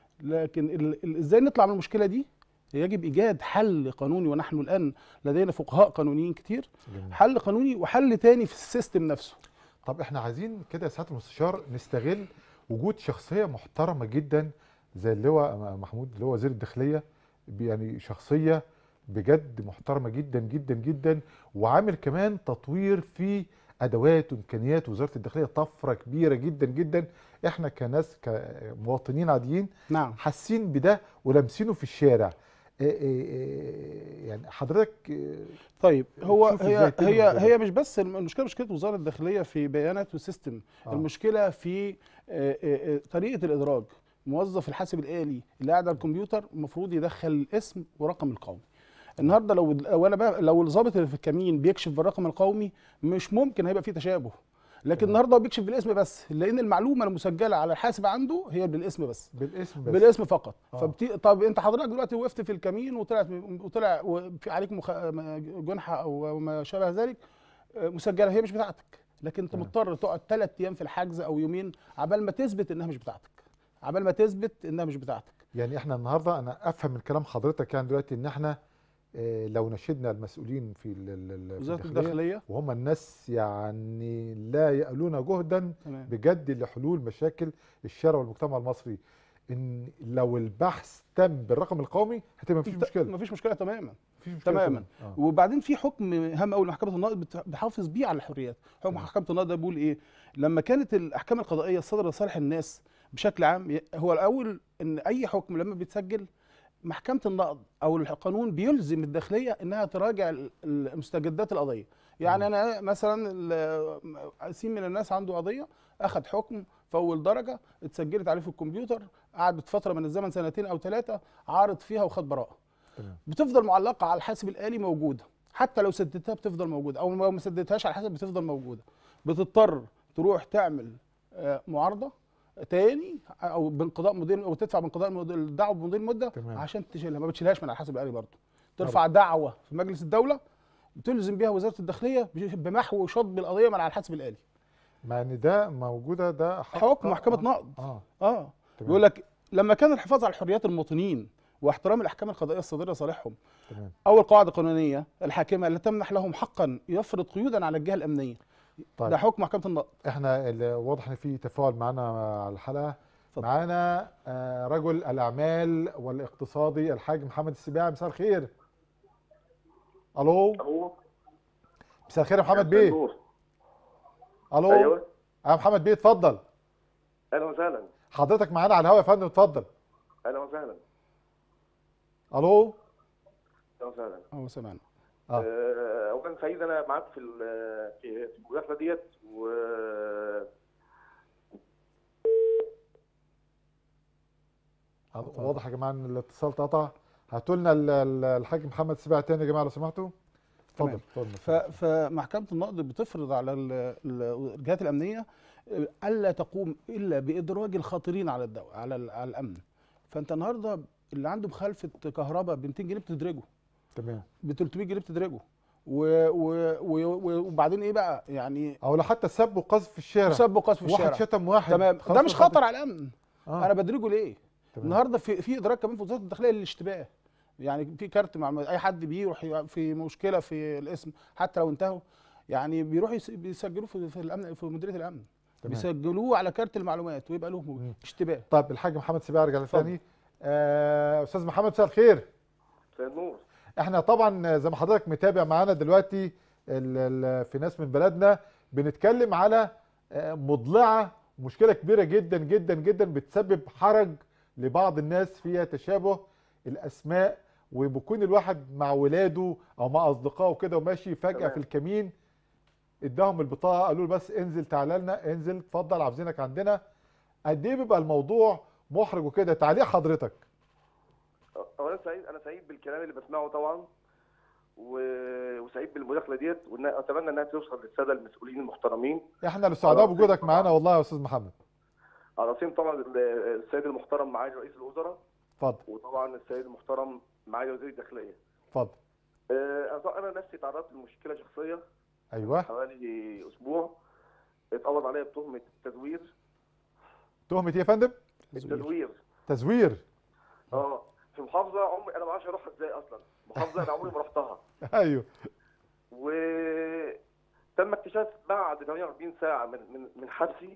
لكن ال- ال- ازاي نطلع من المشكله دي يجب ايجاد حل قانوني ونحن الان لدينا فقهاء قانونيين كتير جميل. حل قانوني وحل تاني في السيستم نفسه طب احنا عايزين كده يا سعاده المستشار نستغل وجود شخصيه محترمه جدا زي اللواء محمود اللي هو وزير الداخليه يعني شخصيه بجد محترمه جدا جدا جدا وعامل كمان تطوير في ادوات وامكانيات وزاره الداخليه طفره كبيره جدا جدا احنا كناس كمواطنين عاديين نعم حاسين بده ولامسينه في الشارع إيه إيه إيه يعني حضرتك إيه طيب هو شوف إزاي هي يتم هي الموضوع ده. هي مش بس الم- المشكله مشكله وزاره الداخليه في بيانات والسيستم آه. المشكله في آه، آه، آه، طريقه الادراج موظف الحاسب الالي اللي قاعد على الكمبيوتر المفروض يدخل الاسم ورقم القومي النهارده لو لو انا بقى لو الضابط اللي في الكمين بيكشف بالرقم القومي مش ممكن هيبقى فيه تشابه لكن النهارده هو بيكشف بالاسم بس لان المعلومه المسجله على الحاسب عنده هي بالاسم بس بالاسم بس بالاسم فقط آه. فبتي... طب انت حضرتك دلوقتي وقفت في الكمين وطلعت وطلع وفي عليك مخ... جنحه او ما شابه ذلك آه، مسجله هي مش بتاعتك لكن انت تمام. مضطر تقعد ثلاث ايام في الحجز او يومين عبال ما تثبت انها مش بتاعتك عبال ما تثبت انها مش بتاعتك يعني احنا النهارده انا افهم من كلام حضرتك يعني دلوقتي ان احنا آه، لو نشدنا المسؤولين في ال- ال- ال- في وزاره الداخليه الداخليه وهم الناس يعني لا يألون جهدا تمام بجد لحلول مشاكل الشارع والمجتمع المصري ان لو البحث تم بالرقم القومي هتبقى مفيش مشكله مفيش مشكله تماما مفيش مشكله تماما. آه. وبعدين في حكم هام قوي لمحكمه النقض بت- بتحافظ بيه على الحريات حكم تمام. محكمه النقض ده بيقول ايه لما كانت الاحكام القضائيه الصادره لصالح الناس بشكل عام ي- هو الاول ان اي حكم لما بيتسجل محكمه النقض او القانون بيلزم الداخليه انها تراجع ال- ال- مستجدات القضيه يعني انا مثلا ال- قسيم من الناس عنده قضيه اخذ حكم في اول درجه اتسجلت عليه في الكمبيوتر قعد فتره من الزمن سنتين او ثلاثه عارض فيها وخد براءه تمام. بتفضل معلقه على الحاسب الالي موجوده حتى لو سددتها بتفضل موجوده او لو ما سددتهاش على الحاسب بتفضل موجوده بتضطر تروح تعمل آه، معارضه تاني او بانقضاء مدير او تدفع بانقضاء المد- الدعوه بمضي المده تمام. عشان تشيلها ما بتشيلهاش من على الحاسب الالي برضه ترفع دعوه في مجلس الدوله بتلزم بها وزاره الداخليه بش- بمحو وشطب القضيه من على الحاسب الالي مع ان ده موجوده ده حق- حكم آه، محكمه آه، نقض اه اه تمام. بيقول لك لما كان الحفاظ على حريات المواطنين واحترام الاحكام القضائيه الصادره لصالحهم تمام او القواعد القانونيه الحاكمه التي تمنح لهم حقا يفرض قيودا على الجهه الامنيه طيب. ده حكم محكمه النقض احنا ال- واضح ان في تفاعل معانا على الحلقه اتفضل. معانا آه، رجل الاعمال والاقتصادي الحاج محمد السباعي مساء الخير الو هو مساء الخير يا محمد بيه نور. الو ايوه يا محمد بيه اتفضل اهلا وسهلا حضرتك معانا على الهواء يا فندم اتفضل اهلا وسهلا الو اهلا وسهلا هو سمعنا آه. آه، اولا سعيد انا معاك في ال- في في المداخله ديت و واضح يا جماعه ان الاتصال اتقطع هاتوا لنا ال- ال- الحاج محمد السباعي تاني يا جماعه لو سمحتوا اتفضل تمام. اتفضل ف- فمحكمه النقض بتفرض على ال- ال- الجهات الامنيه الا تقوم الا بادراج الخاطرين على الدو... على ال- على الامن فانت النهارده اللي عنده مخالفه كهرباء ب 200 جنيه بتدرجه تمام ب 300 جنيه بتدرجه و... و... و... وبعدين ايه بقى يعني او لو حتى سب وقذف في الشارع سب وقذف في واحد الشارع شتم واحد تمام خلاص ده مش الخطر- خطر على الامن آه. انا بدرجه ليه تمام. النهارده في في ادراك كمان في وزاره الداخليه للاشتباه يعني في كارت مع اي حد بيروح ي- في مشكله في الاسم حتى لو انتهوا يعني بيروحوا يس- بيسجلوه في, في الامن في مديريه الامن تمام. بيسجلوه على كارت المعلومات ويبقى له مم. اشتباه طيب الحاج محمد سباعي ارجع اتفضل. تاني آه، استاذ محمد مساء الخير مساء النور احنا طبعا زي ما حضرتك متابع معانا دلوقتي ال ال في ناس من بلدنا بنتكلم على آه، مضلعه مشكله كبيره جدا جدا جدا بتسبب حرج لبعض الناس فيها تشابه الاسماء وبيكون الواحد مع ولاده او مع اصدقائه كده وماشي فجاه تمام. في الكمين اداهم البطاقه قالوا له بس انزل تعالى لنا انزل اتفضل عاوزينك عندنا قد ايه بيبقى الموضوع محرج وكده تعليق حضرتك اولا سعيد انا سعيد بالكلام اللي بسمعه طبعا و- وسعيد بالمداخله ديت واتمنى انها توصل للساده المسؤولين المحترمين احنا اللي سعداء خلاص. بوجودك معانا والله يا استاذ محمد على راسهم طبعا ال- السيد المحترم معالي رئيس الوزراء اتفضل وطبعا السيد المحترم معالي وزير الداخليه اتفضل آه، أنا طبعاً انا نفسي تعرضت لمشكله شخصيه ايوه حوالي اسبوع اتقبض عليا بتهمه التزوير تهمه ايه يا فندم التزوير تزوير اه في محافظه عمري انا ما اعرفش اروحها ازاي اصلا محافظه انا عمري ما رحتها ايوه وتم اكتشاف بعد 48 ساعة من من من حبسي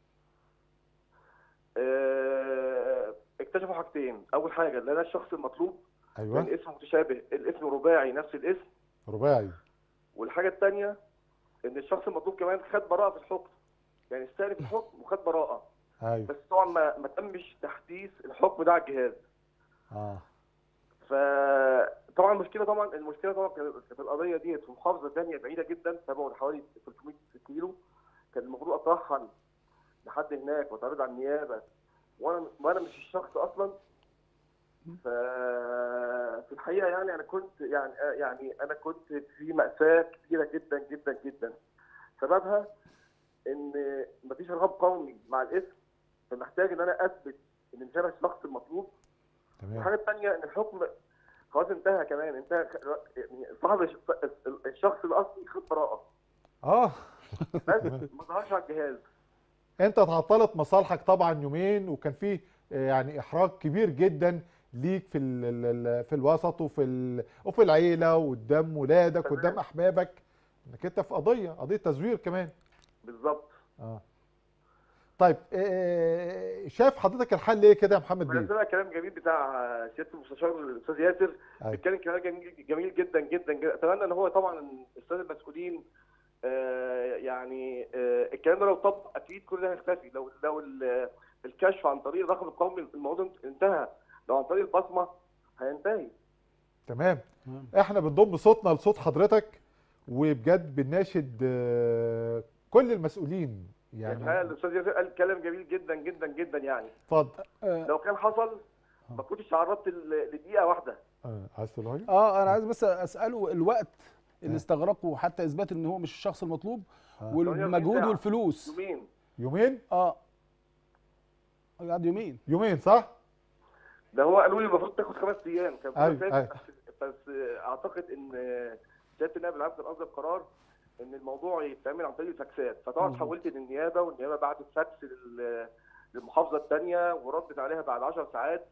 آه، اكتشفوا حاجتين، أول حاجة إن أنا الشخص المطلوب كان ايوه اسمه متشابه، الاسم رباعي نفس الاسم، رباعي والحاجة الثانية إن الشخص المطلوب كمان خد براءة في الحكم. يعني استلم الحكم وخد براءة، ايوه بس طبعا ما ما تمش تحديث الحكم ده على الجهاز. اه فطبعا المشكله طبعا المشكله طبعا كانت كانت القضيه ديت في محافظه ثانيه بعيده جدا تبعد حوالي 300 كيلو كان المفروض اترحل لحد هناك واتعرض على النيابه وانا وانا مش الشخص اصلا ف في الحقيقه يعني انا كنت يعني يعني انا كنت في ماساه كبيره جدا جدا جدا سببها ان مفيش ارهاب قومي مع الاسم فمحتاج ان انا اثبت ان مش انا الشخص المطلوب تمام الحاجه الثانيه ان الحكم خلاص انتهى كمان انتهى يعني صاحب الش- الشخص الاصلي خد براءه اه بس ما ظهرش على الجهاز انت اتعطلت مصالحك طبعا يومين وكان في آه، يعني احراج كبير جدا ليك في ال ال ال في الوسط وفي ال وفي العيله وقدام ولادك تمام. وقدام احبابك انك انت في قضيه قضيه تزوير كمان بالظبط اه طيب آه، شايف حضرتك الحل ايه كده يا محمد انا بيه سامع كلام جميل بتاع سياده المستشار الاستاذ ياسر أيوة. بيتكلم كلام جميل جميل جدا جدا جدا اتمنى ان هو طبعا الساده المسؤولين آه، يعني آه، الكلام ده لو طبق اكيد كل ده هيختفي لو لو ال- الكشف عن طريق الرقم القومي الموضوع انتهى لو عن طريق البصمه هينتهي تمام تمام. احنا بنضم صوتنا لصوت حضرتك وبجد بنناشد آه، كل المسؤولين يعني الحقيقه يعني الاستاذ ياسر قال كلام جميل جدا جدا جدا يعني اتفضل آه، لو كان حصل ما كنتش تعرضت ل- لدقيقه واحده آه، عايز تقول حاجه اه انا عايز بس اساله الوقت اللي آه. استغرقه حتى اثبات ان هو مش الشخص المطلوب آه. والمجهود ساعة. والفلوس يومين يومين اه قعد يومين يومين صح ده هو قالوا لي المفروض تاخد خمس ايام كان أيوة، المفروض أيوة. بس, بس اعتقد ان سياده النائب العام كان اصدر قرار ان الموضوع يتعمل عن طريق الفاكسات فطبعا مظبوط. حولت للنيابه والنيابه بعتت فاكس لل- للمحافظه الثانيه وردت عليها بعد 10 ساعات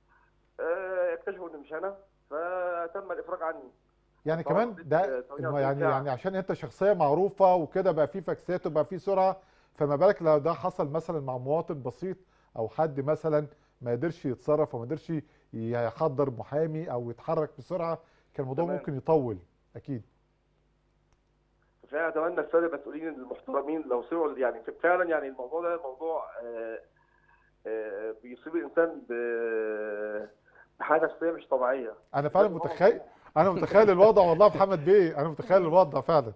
آه، اكتشفوا ان مش انا فتم الافراج عني يعني طبعاً كمان ضد ده 48 يعني ساعة. يعني عشان انت شخصيه معروفه وكده بقى في فاكسات وبقى في سرعه فما بالك لو ده حصل مثلا مع مواطن بسيط او حد مثلا ما قدرش يتصرف وما قدرش يحضر محامي او يتحرك بسرعه كان الموضوع تمام. ممكن يطول اكيد فانا اتمنى الساده المسؤولين المحترمين لو سمعوا يعني فعلا يعني الموضوع ده موضوع آه، آه، بيصيب الانسان ب- بحاله نفسيه مش طبيعيه انا فعلا لازم هو متخيل انا متخيل الوضع والله يا محمد بيه انا متخيل الوضع فعلا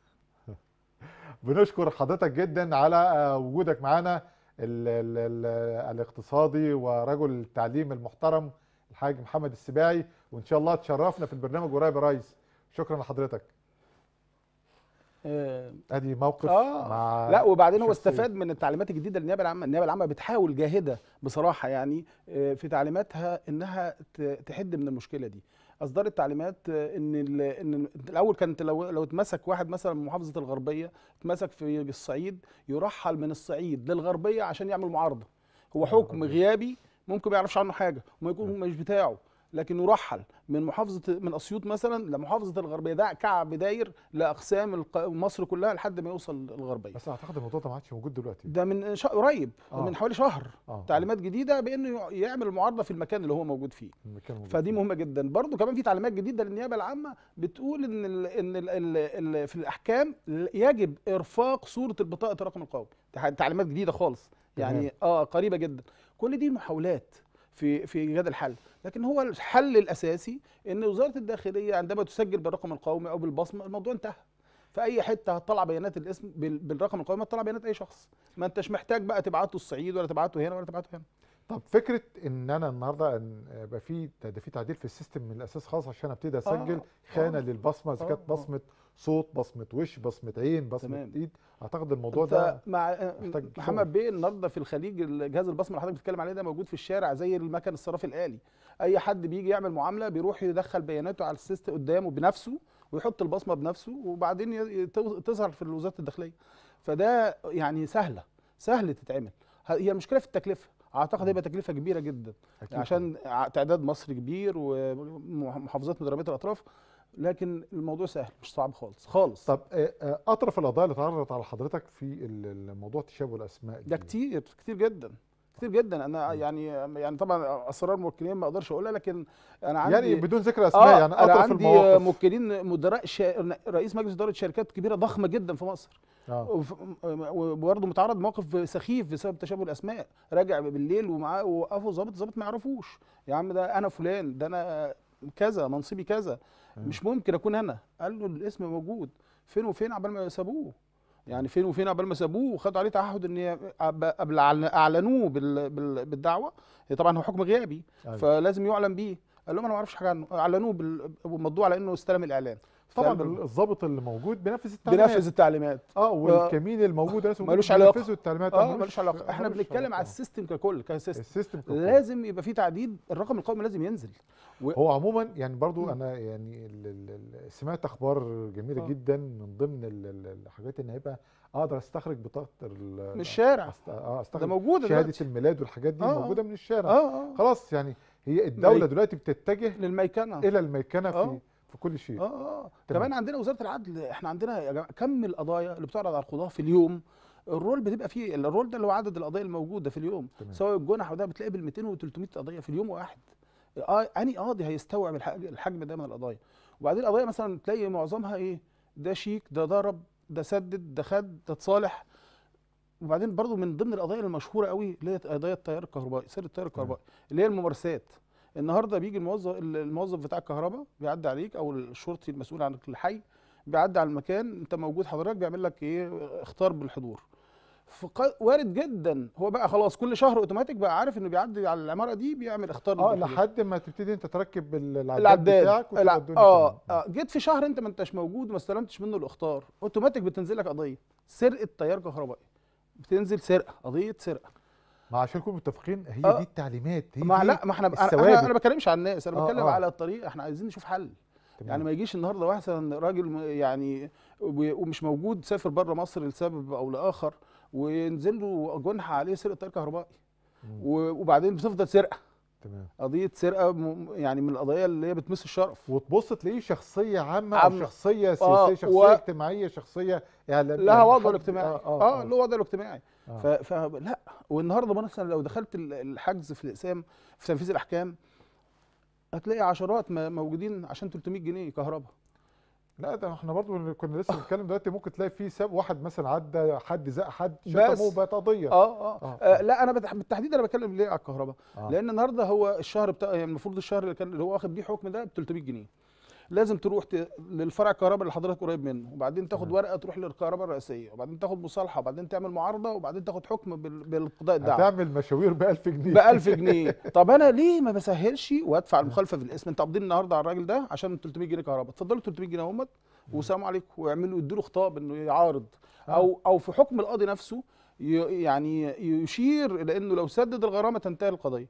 بنشكر حضرتك جدا على آه، وجودك معانا ال ال ال الاقتصادي ورجل التعليم المحترم الحاج محمد السباعي وان شاء الله تشرفنا في البرنامج قريب يا ريس شكرا لحضرتك آه ادي موقف اه مع لا وبعدين هو شخصية. استفاد من التعليمات الجديده للنيابه العامه النيابه العامه بتحاول جاهده بصراحه يعني آه، في تعليماتها انها ت- تحد من المشكله دي اصدرت تعليمات آه، ان ال- ان الاول كانت لو لو اتمسك واحد مثلا من محافظه الغربيه اتمسك في الصعيد يرحل من الصعيد للغربيه عشان يعمل معارضه هو حكم غيابي ممكن ما يعرفش عنه حاجه وما يكون مش بتاعه لكن يرحل من محافظه من اسيوط مثلا لمحافظه الغربيه ده كعب داير لاقسام الق- مصر كلها لحد ما يوصل الغربيه بس اعتقد الموضوع ده ما عادش موجود دلوقتي ده من شا... قريب آه. من حوالي شهر اه تعليمات جديده بانه يع- يعمل المعارضه في المكان اللي هو موجود فيه المكان موجود فدي فيه. مهمه جدا برضو كمان في تعليمات جديده للنيابه العامه بتقول ان ال ان ال ال ال في الاحكام يجب ارفاق صوره البطاقه الرقم القومي دي ح- تعليمات جديده خالص يعني تمام. اه قريبه جدا كل دي محاولات في في ايجاد الحل لكن هو الحل الاساسي ان وزاره الداخليه عندما تسجل بالرقم القومي او بالبصمه الموضوع انتهى في اي حته هتطلع بيانات الاسم بال- بالرقم القومي هتطلع بيانات اي شخص ما انتش محتاج بقى تبعته الصعيد ولا تبعته هنا ولا تبعته هنا طب فكره ان انا النهارده ان يبقى في ده في تعديل في السيستم من الاساس خالص عشان ابتدي اسجل خانه آه. للبصمه اذا كانت آه. بصمه صوت بصمه وش بصمه عين بصمه تمام. ايد اعتقد الموضوع انت ده مع محتاج محمد شغل. بيه النهارده في الخليج الجهاز البصمه اللي حضرتك بتتكلم عليه ده موجود في الشارع زي المكن الصراف الالي اي حد بيجي يعمل معامله بيروح يدخل بياناته على السيستم قدامه بنفسه ويحط البصمه بنفسه وبعدين ي- تو- تظهر في وزاره الداخليه فده يعني سهله سهل تتعمل ه- هي المشكله في التكلفه اعتقد هيبقى تكلفه كبيره جدا أكيد عشان ع- تعداد مصر كبير ومحافظات متراميه الاطراف لكن الموضوع سهل مش صعب خالص خالص طب آه، آه، اطرف القضايا اللي اتعرضت على حضرتك في ال- الموضوع تشابه الاسماء ده دي. كتير كتير جدا كتير جدا انا يعني يعني طبعا اسرار موكلين ما اقدرش اقولها لكن انا عندي يعني بدون ذكر اسماء اه يعني انا اطرف عندي المواقف موكلين مدراء شا... رئيس مجلس اداره شركات كبيره ضخمه جدا في مصر اه وف- وبرضه متعرض موقف سخيف بسبب تشابه الاسماء راجع بالليل ومعاه وقفوا ظابط ظابط ما يعرفوش يا عم ده انا فلان ده انا كذا منصبي كذا مش ممكن اكون انا قال له الاسم موجود فين وفين عبال ما سابوه يعني فين وفين عبال ما سابوه وخدوا عليه تعهد ان أب- قبل أعلن- اعلنوه بال- بال- بالدعوه هي طبعا هو حكم غيابي أيوة. فلازم يعلن بيه قال لهم انا ما اعرفش حاجه عنه اعلنوه بال- ومضوه على انه استلم الاعلان طبعا فقال- الضابط اللي موجود بينفذ التعليمات بنفذ التعليمات اه والكمين الموجود لازم ملوش علاقة. ينفذوا التعليمات اه ملوش علاقه احنا ملوش بنتكلم علاقة. على السيستم ككل كسيستم السيستم ككل. لازم يبقى في تعديل الرقم القومي لازم ينزل هو عموما يعني برضو مم. انا يعني ال- ال- ال- سمعت اخبار جميله آه. جدا من ضمن ال- ال- الحاجات ان هيبقى اقدر استخرج بطاقه ال- من الشارع أست- اه ده استخرج موجوده شهاده دلوقتي الميلاد والحاجات دي آه، آه. موجوده من الشارع اه اه خلاص يعني هي الدوله مي- دلوقتي بتتجه للميكنه الى الميكنه في آه. في كل شيء اه اه تمام. كمان عندنا وزاره العدل احنا عندنا يا جماعه كم القضايا اللي بتعرض على القضاه في اليوم الرول بتبقى فيه الرول ده اللي هو عدد القضايا الموجوده في اليوم تمام. سواء الجنح وده بتلاقي بال 200 و 300 قضيه في اليوم واحد آه اني قاضي هيستوعب الح- الحجم ده من القضايا وبعدين القضايا مثلا تلاقي معظمها ايه ده شيك ده ضرب ده سدد ده خد ده اتصالح وبعدين برضو من ضمن القضايا المشهوره قوي اللي هي قضايا التيار الكهربائي سر التيار الكهربائي اللي هي الممارسات النهارده بيجي الموظف الموظف بتاع الكهرباء بيعدي عليك او الشرطي المسؤول عن الحي بيعدي على المكان انت موجود حضرتك بيعمل لك ايه اختار بالحضور فق- وارد جدا هو بقى خلاص كل شهر اوتوماتيك بقى عارف انه بيعدي على العماره دي بيعمل اختار اه بالحضور. لحد ما تبتدي انت تركب ال- العداد, العداد بتاعك وتبقى الع- الدنيا اه تمام. آه، جيت في شهر انت ما انتش موجود وما استلمتش منه الاختار اوتوماتيك بتنزل لك قضيه سرقه تيار كهربائي بتنزل سرقه قضيه سرقه ما عشان نكون متفقين هي آه. دي التعليمات هي ما دي لا ما احنا انا الثوابت. انا, أنا بتكلمش عن الناس انا آه، بتكلم آه. على الطريق احنا عايزين نشوف حل تمام. يعني ما يجيش النهارده واحد مثلا راجل م- يعني و- ومش موجود سافر بره مصر لسبب او لاخر وينزل له جنحه عليه سرقه تيار كهربائي مم. و- وبعدين بتفضل سرقه تمام قضيه سرقه م- يعني من القضايا اللي هي بتمس الشرف وتبص تلاقيه شخصيه عامه, عامة. او شخصيه آه، سياسيه شخصيه و- اجتماعيه شخصيه اعلام لها يعني وضعه حد- الاجتماعي اه اه, اه آه. له وضعه الاجتماعي آه. ف... فلا والنهارده مثلا لو دخلت ال- الحجز في الاقسام في تنفيذ الاحكام هتلاقي عشرات م- موجودين عشان 300 جنيه كهرباء لا ده احنا برضو كنا لسه بنتكلم دلوقتي ممكن تلاقي في سب واحد مثلا عدى حد زق حد بس. شتمه بقت قضيه اه اه, آه، آه لا انا بتح- بالتحديد انا بتكلم ليه على الكهرباء آه. لان النهارده هو الشهر بتاع يعني المفروض الشهر اللي كان اللي هو واخد بيه حكم ده ب 300 جنيه لازم تروح ت... للفرع الكهرباء اللي حضرتك قريب منه وبعدين تاخد تمام. ورقه تروح للكهرباء الرئيسيه وبعدين تاخد مصالحه وبعدين تعمل معارضه وبعدين تاخد حكم بال... بالقضاء الدعوي هتعمل مشاوير ب 1000 جنيه ب 1000 جنيه طب انا ليه ما بسهلش وادفع المخالفه في الاسم انت قابضين النهارده على الراجل ده عشان 300 جنيه كهرباء اتفضلوا 300 جنيه اهمت والسلام عليكم ويعملوا يدوا له خطاب انه يعارض او او في حكم القاضي نفسه ي- يعني يشير الى انه لو سدد الغرامه تنتهي القضيه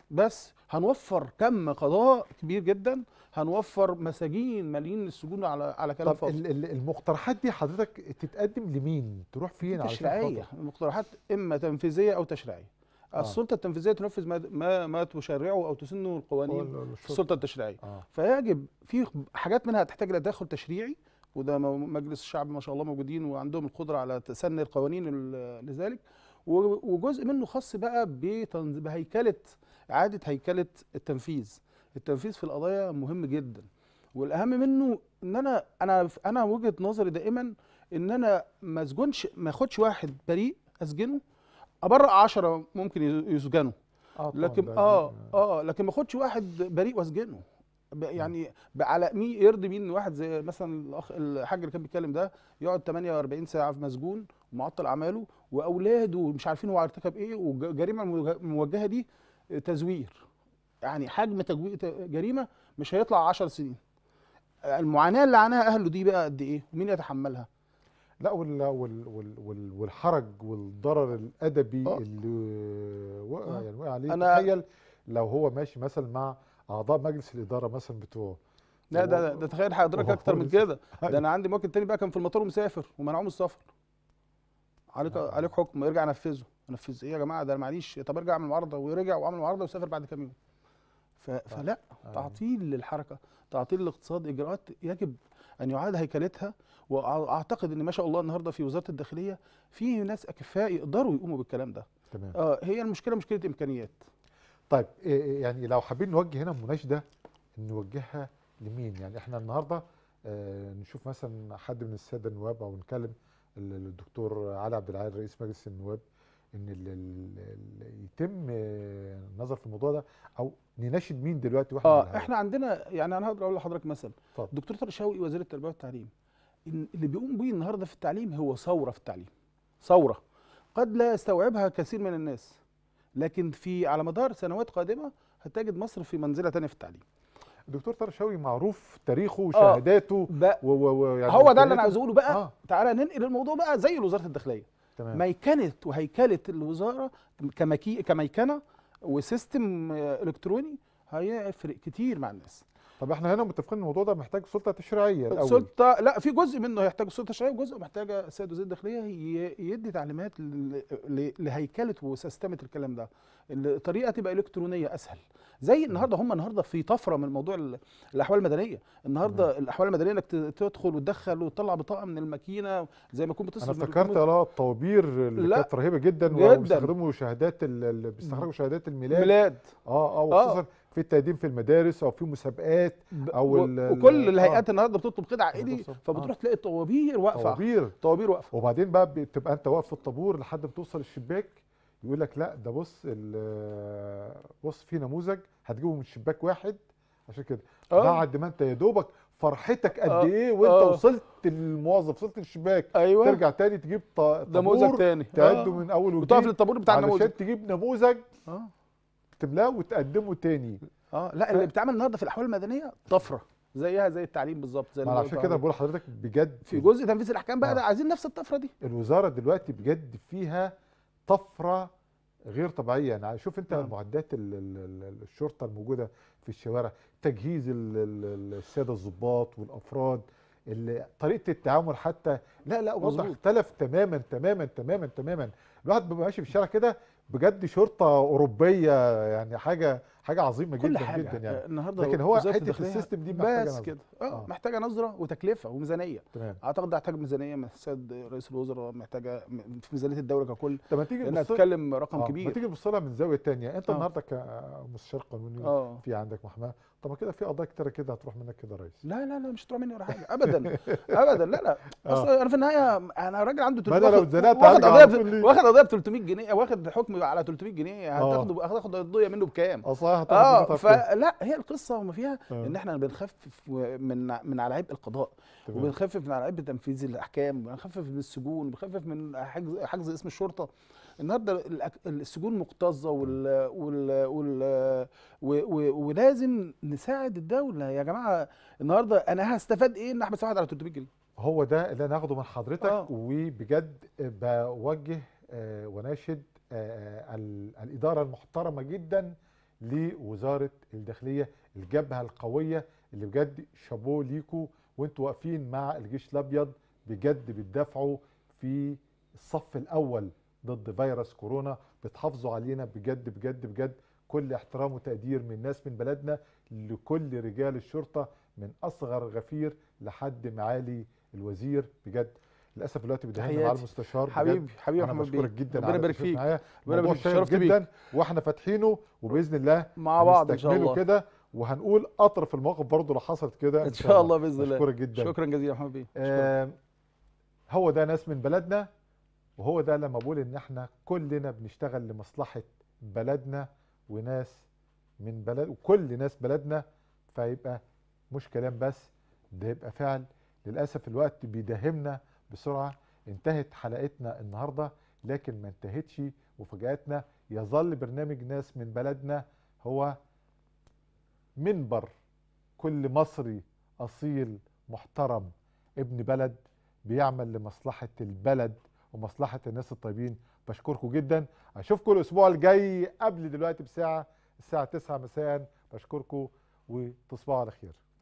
بس هنوفر كم قضاء كبير جدا هنوفر مساجين ماليين السجون على على كلام طب فاضي ال- ال- المقترحات دي حضرتك تتقدم لمين تروح فين علشان تشريعيه خاطر؟ المقترحات اما تنفيذيه او تشريعيه السلطه التنفيذيه تنفذ ما ما, ما تشرعه او تسنه القوانين في السلطه التشريعيه اه فيجب في حاجات منها تحتاج الى تدخل تشريعي وده م- مجلس الشعب ما شاء الله موجودين وعندهم القدره على تسني القوانين ال- لذلك و- وجزء منه خاص بقى بتنظ- بهيكله اعاده هيكله التنفيذ التنفيذ في القضايا مهم جدا والاهم منه ان انا انا انا وجهه نظري دائما ان انا ما اسجنش ما اخدش واحد بريء اسجنه ابرأ عشرة ممكن يسجنوا اه طبعاً لكن ده- اه اه لكن ما اخدش واحد بريء واسجنه ب- يعني ب- على مين يرضي مين واحد زي مثلا الاخ الحاج اللي كان بيتكلم ده يقعد 48 ساعه في مسجون ومعطل اعماله واولاده مش عارفين هو ارتكب ايه والجريمه الموجه- الموجهه دي تزوير يعني حجم تجوي- ت- جريمه مش هيطلع 10 سنين المعاناه اللي عاناها اهله دي بقى قد ايه ومين يتحملها لا وال وال وال وال والحرج والضرر الادبي آه. اللي وقع آه. يعني وقع عليه أنا- تخيل لو هو ماشي مثلا مع اعضاء مجلس الاداره مثلا بتوعه لا ده ده تخيل حضرتك وهو اكتر من لسه- كده ده انا عندي موكل تاني بقى كان في المطار ومسافر ومنعوه من السفر عليك آه. عليك حكم ارجع نفذه نفذ ايه يا جماعه ده أنا معلش طب ارجع اعمل معارضه ورجع وعمل معارضه وسافر بعد كام يوم ف... فلا آه. تعطيل للحركه تعطيل للاقتصاد اجراءات يجب ان يعاد هيكلتها واعتقد ان ما شاء الله النهارده في وزاره الداخليه في ناس اكفاء يقدروا يقوموا بالكلام ده تمام اه هي المشكله مشكله امكانيات طيب إيه- إيه يعني لو حابين نوجه هنا مناشده نوجهها لمين يعني احنا النهارده آه نشوف مثلا حد من الساده النواب او نكلم ال- الدكتور علي عبد العال رئيس مجلس النواب ان ال ال ال يتم آه، النظر في الموضوع ده او نناشد مين دلوقتي واحنا على اه الهواء؟ احنا عندنا يعني انا هقدر اقول لحضرتك مثلا اتفضل. دكتور طارق شوقي وزير التربيه والتعليم إن اللي بيقوم بيه النهارده في التعليم هو ثوره في التعليم ثوره قد لا يستوعبها كثير من الناس لكن في على مدار سنوات قادمه هتجد مصر في منزله تانية في التعليم الدكتور طارق شوقي معروف تاريخه وشهاداته بقى و و و يعني هو ده اللي انا إمكانياته. عاوز اقوله بقى اه تعالى ننقل الموضوع بقى زي وزاره الداخليه تمام ميكنه وهيكله الوزاره كمكي كميكنه وسيستم آه، الكتروني هيفرق كتير مع الناس طب احنا هنا متفقين ان الموضوع ده محتاج سلطه تشريعيه الاول سلطه لا في جزء منه هيحتاج سلطه تشريعيه وجزء محتاجه السيد وزير الداخليه ي- يدي تعليمات ل- ل- لهيكله وسيستمه الكلام ده الطريقه تبقى الكترونيه اسهل زي النهارده هم النهارده في طفره من موضوع ال- الاحوال المدنيه النهارده الاحوال المدنيه انك ت- تدخل وتدخل وتطلع بطاقه من الماكينه زي ما تكون بتصرف انا من افتكرت الكمبيوتر. اه الطوابير اللي لا. كانت رهيبه جدا جداً. وبيستخدموا شهادات ال- ال- بيستخرجوا شهادات الميلاد ميلاد اه اه آه. وخصوصا في التقديم في المدارس او في مسابقات ب- أو و- ال- ال- وكل آه. الهيئات النهارده بتطلب كده عائلي بتوصل. فبتروح تلاقي الطوابير واقفه طوابير طوابير واقفه وبعدين بقى بتبقى انت واقف في الطابور لحد ما توصل الشباك يقول لك لا ده بص ال- بص في نموذج هتجيبه من شباك واحد عشان كده آه. بعد ما انت يا دوبك فرحتك قد آه. ايه وانت آه. وصلت الموظف وصلت الشباك ايوه ترجع تاني تجيب ط- نموذج طابور تاني تعده آه. من اول وتقف وجديد للطابور بتاع النموذج علشان تجيب نموذج اه تملاه وتقدمه تاني اه لا اللي بيتعمل النهارده في الاحوال المدنيه طفره زيها زي التعليم بالظبط زي ما اللي أنا عشان قلت كده عليه. بقول لحضرتك بجد في جزء تنفيذ الاحكام بقى آه. ده عايزين نفس الطفره دي الوزاره دلوقتي بجد فيها طفره غير طبيعيه يعني شوف انت نعم. معدات ال- ال- ال- الشرطه الموجوده في الشوارع تجهيز ال- ال- الساده الضباط والافراد ال- طريقه التعامل حتى لا لا وضع مظبوط. اختلف تماما تماما تماما تماما الواحد بيبقى ماشي في الشارع كده بجد شرطه اوروبيه يعني حاجه حاجه عظيمه كل جدا حاجه جدا يعني آه، النهارده لكن هو وزارة حته الداخلية السيستم دي محتاجه بس نظرة. كده اه آه. محتاجه نظره وتكلفه وميزانيه تمام اعتقد ده هتحتاج ميزانيه من السيد رئيس الوزراء محتاجه م- في ميزانيه الدوله ككل طب ما تيجي لانها نبص- تتكلم رقم آه، ما كبير تيجي تبص لها من زاويه تانية انت آه. النهارده كمستشار قانوني اه في عندك محاماه طب ما كده في قضايا كتيره كده هتروح منك كده يا ريس لا لا لا مش هتروح مني ولا حاجه ابدا ابدا لا لا آه. اصل انا في النهايه انا راجل عنده ما أنا لو واخد- اتزنقت واخد هرجع قضيه على ب- طول ليه؟ واخد قضيه ب 300 جنيه واخد حكم على 300 جنيه آه. هتاخد هتاخد القضيه منه بكام؟ اصل هتاخد اه النقطة بكام؟ فلا هي القصه وما فيها آه. ان احنا بنخفف من من على عبء القضاء تمام. وبنخفف من على عبء تنفيذ الاحكام وبنخفف من السجون وبنخفف من حجز حجز اسم الشرطه النهارده الأك- السجون مكتظه وال وال وال و- و- ولازم نساعد الدوله يا جماعه النهارده انا هستفاد ايه ان احبس واحد على 300 جنيه هو ده اللي انا هاخده من حضرتك آه. وبجد بوجه آه، وناشد آه، ال- الاداره المحترمه جدا لوزاره الداخليه الجبهه القويه اللي بجد شابوه ليكوا وانتوا واقفين مع الجيش الابيض بجد بتدافعوا في الصف الاول ضد فيروس كورونا بتحافظوا علينا بجد بجد بجد كل احترام وتقدير من ناس من بلدنا لكل رجال الشرطه من اصغر غفير لحد معالي الوزير بجد للاسف دلوقتي بدهنا مع تحياتي. المستشار بجد. حبيبي حبيبي انا محمد بشكرك بيه جدا ربنا على يبارك التشريف فيك معايا ربنا موضوع يبارك فيك. شيق شرفت بيك. جدا واحنا فاتحينه وباذن الله مع بعض ان شاء هنستكمله الله كده وهنقول اطرف المواقف برضو لو حصلت كده ان شاء الله باذن الله بشكرك جدا شكرا جزيلا يا محمد بيه شكراً. آه هو ده ناس من بلدنا وهو ده لما بقول ان احنا كلنا بنشتغل لمصلحة بلدنا وناس من بلد وكل ناس بلدنا فيبقى مش كلام بس ده يبقى فعل للأسف الوقت بيداهمنا بسرعة انتهت حلقتنا النهاردة لكن ما انتهتش وفجأتنا يظل برنامج ناس من بلدنا هو منبر كل مصري أصيل محترم ابن بلد بيعمل لمصلحة البلد ومصلحة الناس الطيبين بشكركم جدا اشوفكم الاسبوع الجاي قبل دلوقتي بساعة الساعة 9 مساء بشكركم وتصبحوا على خير